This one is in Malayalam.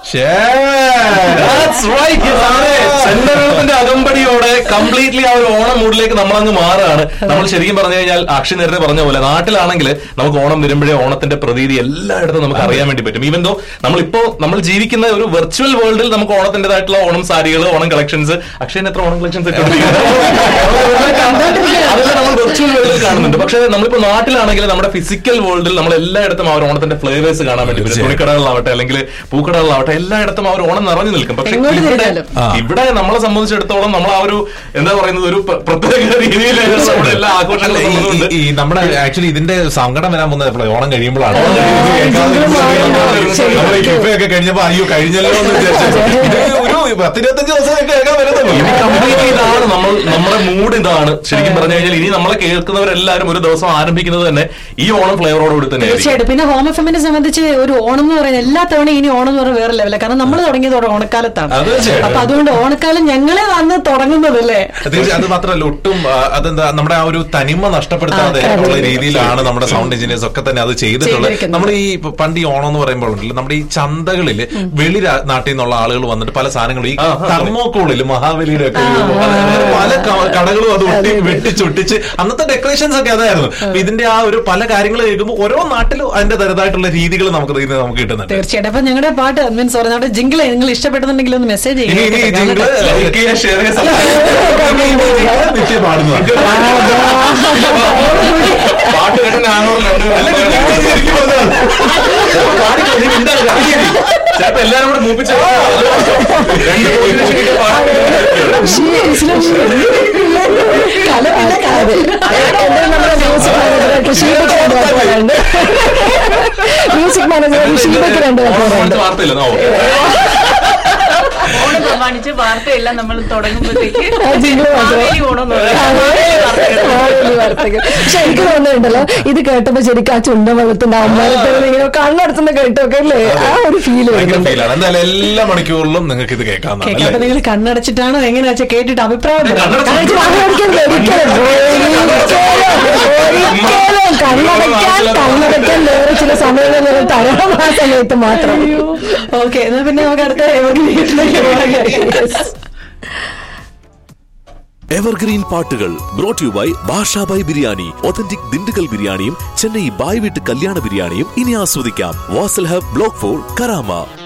That's right. Yes, അതെ. സെന്ററിന്റെ അകമ്പടിയോടെ കംപ്ലീറ്റ്ലി ആ ഒരു ഓണം മൂഡിലേക്ക് നമ്മൾ അങ്ങ് മാറുകയാണ് നമ്മൾ ശരിക്കും പറഞ്ഞു കഴിഞ്ഞാൽ അക്ഷയ് നേരത്തെ പറഞ്ഞ പോലെ നാട്ടിലാണെങ്കിൽ നമുക്ക് ഓണം വരുമ്പോഴേ ഓണത്തിന്റെ പ്രതീതി എല്ലായിടത്തും നമുക്ക് അറിയാൻ വേണ്ടി പറ്റും ഈവൻ ദോ നമ്മളിപ്പോ നമ്മൾ ജീവിക്കുന്ന ഒരു വെർച്വൽ വേൾഡിൽ നമുക്ക് ഓണത്തിന്റേതായിട്ടുള്ള ഓണം സാരികൾ ഓണം കളക്ഷൻസ് അക്ഷയന് എത്ര ഓണം കളക്ഷൻസ് അതെല്ലാം നമ്മൾ വെർച്വൽ വേൾഡിൽ കാണുന്നുണ്ട് പക്ഷേ നമ്മളിപ്പോ നാട്ടിലാണെങ്കിൽ നമ്മുടെ ഫിസിക്കൽ വേൾഡിൽ നമ്മൾ എല്ലായിടത്തും ആ ഒരു ഓണത്തിന്റെ ഫ്ലേവേഴ്സ് കാണാൻ വേണ്ടി പറ്റും തുണിക്കടകളിലാവട്ടെ അല്ലെങ്കിൽ പൂക്കടകളിലാവട്ടെ എല്ലായിടത്തും ആ ഒരു ഓണം നിറഞ്ഞു നിൽക്കും പക്ഷെ എങ്ങോട്ട് ഇവിടെ തിരിഞ്ഞാലും. ഇവിടെ നമ്മളെ സംബന്ധിച്ചിടത്തോളം നമ്മൾ ആ ഒരു എന്താ പറയുന്നത് ഒരു പ്ര- പ്രത്യേക രീതിയിൽ നമ്മുടെ എല്ലാ അല്ല, ആഘോഷങ്ങളും ഈ- നടക്കുന്നുണ്ട്. ഈ നമ്മുടെ ആക്ച്വലി ഇതിന്റെ സങ്കടം വരാൻ പോകുന്നത് എപ്പോഴാ? ഓണം കഴിയുമ്പോഴാണ് ഓണം നമ്മള് ഈ ഇപ്പൊക്കെ കഴിഞ്ഞപ്പോ അയ്യോ കഴിഞ്ഞല്ലോ എന്ന് വിചാരിച്ചു ഇത് ഒരു പത്തിരുപത്തഞ്ച് ദിവസമൊക്കെ കേൾക്കാൻ വരുന്നുള്ളൂ ഇനി കംപ്ലീറ്റ്ലി ഇതാണ് നമ്മൾ നമ്മുടെ മൂഡ് ഇതാണ് ശരിക്കും പറഞ്ഞു കഴിഞ്ഞാൽ ഇനി നമ്മളെ കേൾക്കുന്നവരെല്ലാരും ഒരു ദിവസം ആരംഭിക്കുന്നത് തന്നെ ഈ ഓണം ഫ്ലേവറോട് കൂടി തന്നെ ആയിരിക്കും തീർച്ചയായിട്ടും പിന്നെ ഹോം എഫിനെ സംബന്ധിച്ച് ഒരു ഓണം എന്ന് പറയുന്നത് എല്ലാ തവണയും ഇനി ഓണം എന്ന് പറയുന്നത് വേറെ ലെവലാണ് കാരണം നമ്മൾ തുടങ്ങിയത് ഒരു ഓണക്കാലത്താണ് അത് തീർച്ചയായിട്ടും. അപ്പൊ അതുകൊണ്ട് ഓണക്കാലം ഞങ്ങളെ വന്ന് തുടങ്ങുന്നതല്ലേ തീർച്ചയായും അത് മാത്രമല്ല ഒട്ടും ആ, അതെന്താ നമ്മുടെ ആ ഒരു തനിമ നഷ്ടപ്പെടുത്താതെ ആ, ഉള്ള അതെ. രീതിയിലാണ് നമ്മുടെ സൗണ്ട് എഞ്ചിനീയേഴ്സ് ഒക്കെ തന്നെ അത് ചെയ്തിട്ടുള്ളത് ചെയ്തിരിക്കുന്നത്. നമ്മൾ ഈ ഇപ്പൊ പണ്ട് ഈ ഓണം എന്ന് പറയുമ്പോൾ ഉണ്ടല്ലോ നമ്മുടെ ഈ ചന്തകളിൽ വെളി രാ- നാട്ടിൽ നിന്നുള്ള ആളുകൾ വന്നിട്ട് പല സാധനങ്ങളും ഈ ആ, ആ, തെർമോക്കോളിൽ മഹാബലിയുടെ ഒക്കെ ഒരു- അങ്ങനെ പല ക- കടകളും അത് ഒട്ടി വെട്ടിച്ചൊട്ടിച്ച് അന്നത്തെ ഡെക്കറേഷൻസ് ഒക്കെ അതായിരുന്നു അപ്പൊ ഇതിന്റെ ആ ഒരു പല കാര്യങ്ങൾ കേൾക്കുമ്പോൾ ഓരോ നാട്ടിലും അതിന്റെ തരതായിട്ടുള്ള രീതികൾ നമുക്ക് ഇതിൽ നിന്ന് നമുക്ക് കിട്ടുന്നുണ്ട് തീർച്ചയായിട്ടും അപ്പൊ ഞങ്ങളുടെ പാട്ട് മീൻസ് പറയുന്നത് നമ്മുടെ ജിങ്കിള് നിങ്ങൾ ഇഷ്ടപ്പെടുന്നുണ്ടെങ്കിൽ ഒന്ന് മെസ്സേജ് ഇനി ഇനി ഈ jingle ലൈക്ക് ചെയ്യുക, ഷെയർ ചെയ്യുക, നിത്യം പാടുന്നതാണ് പാട്ട് കേട്ടിട്ട് ആണോന്നുണ്ട്. കാണിക്കോ, നീ മിണ്ടാതെ കാണിക്കേ. ചിലപ്പോ എല്ലാരും കൂടെ മൂപ്പിച്ച് രണ്ട് കോമ്പിനേഷൻ കിട്ടിയ പാട്ട് മ്യൂസിക് മാനേജർ ഷീബയ്ക്ക് രണ്ട് ഓണം പേരുണ്ട് പ്രമാണിച്ച് വാർത്തയില്ല എന്നാ ഓക്കേ. ഓണം പ്രമാണിച്ച് വാർത്തയെല്ലാം നമ്മൾ തുടങ്ങുമ്പോഴത്തേക്ക് ആ, jingle മാത്രം. മാവേലി ഓണം എന്ന് പറയും. മാവേലി വാർത്തകൾ. പക്ഷെ എനിക്ക് തോന്നുന്നുണ്ടല്ലോ ഇത് കേട്ടപ്പോ ശരിക്കും ആ ചുണ്ട വെള്ളത്തിന്റെ അമ്മരത്തിൽ ഇങ്ങനെ കണ്ണടത്തുന്ന കേട്ടൊക്കെ അല്ലേ ആ ഒരു ഫീൽ ഭയങ്കര വരുന്നുണ്ട് ഫീലാണ് എന്തായാലും എല്ലാ മണിക്കൂറിലും നിങ്ങൾക്ക് ഇത് കേൾക്കാവുന്നതാണ് കേൾക്കാം അപ്പൊ അല്ലേ നിങ്ങൾ കണ്ണടച്ചിട്ടാണോ എങ്ങനെയാ വെച്ചാൽ കേട്ടിട്ട് അഭിപ്രായം പറയണം. കണ്ണടച്ച് കണ്ണടയ്ക്കാൻ ഒരിക്കലും ഒരിക്കലും കണ്ണടയ്ക്കാൻ കണ്ണടയ്ക്കാൻ വേറെ ചില സമയങ്ങളിൽ തരണം ആ സമയത്ത് മാത്രം ഓക്കെ എന്നാ പിന്നെ നമുക്ക് അടുത്ത വീട്ടിലേക്ക് പോകാം എവർഗ്രീൻ പാട്ടുകൾ brought you by Bashabhai biryani authentic Dindigul ബിരിയാണിയും ചെന്നൈ ബായ് വീട്ട് കല്യാണ ബിരിയാണിയും ഇനി ആസ്വദിക്കാം Vasal hub block four Karama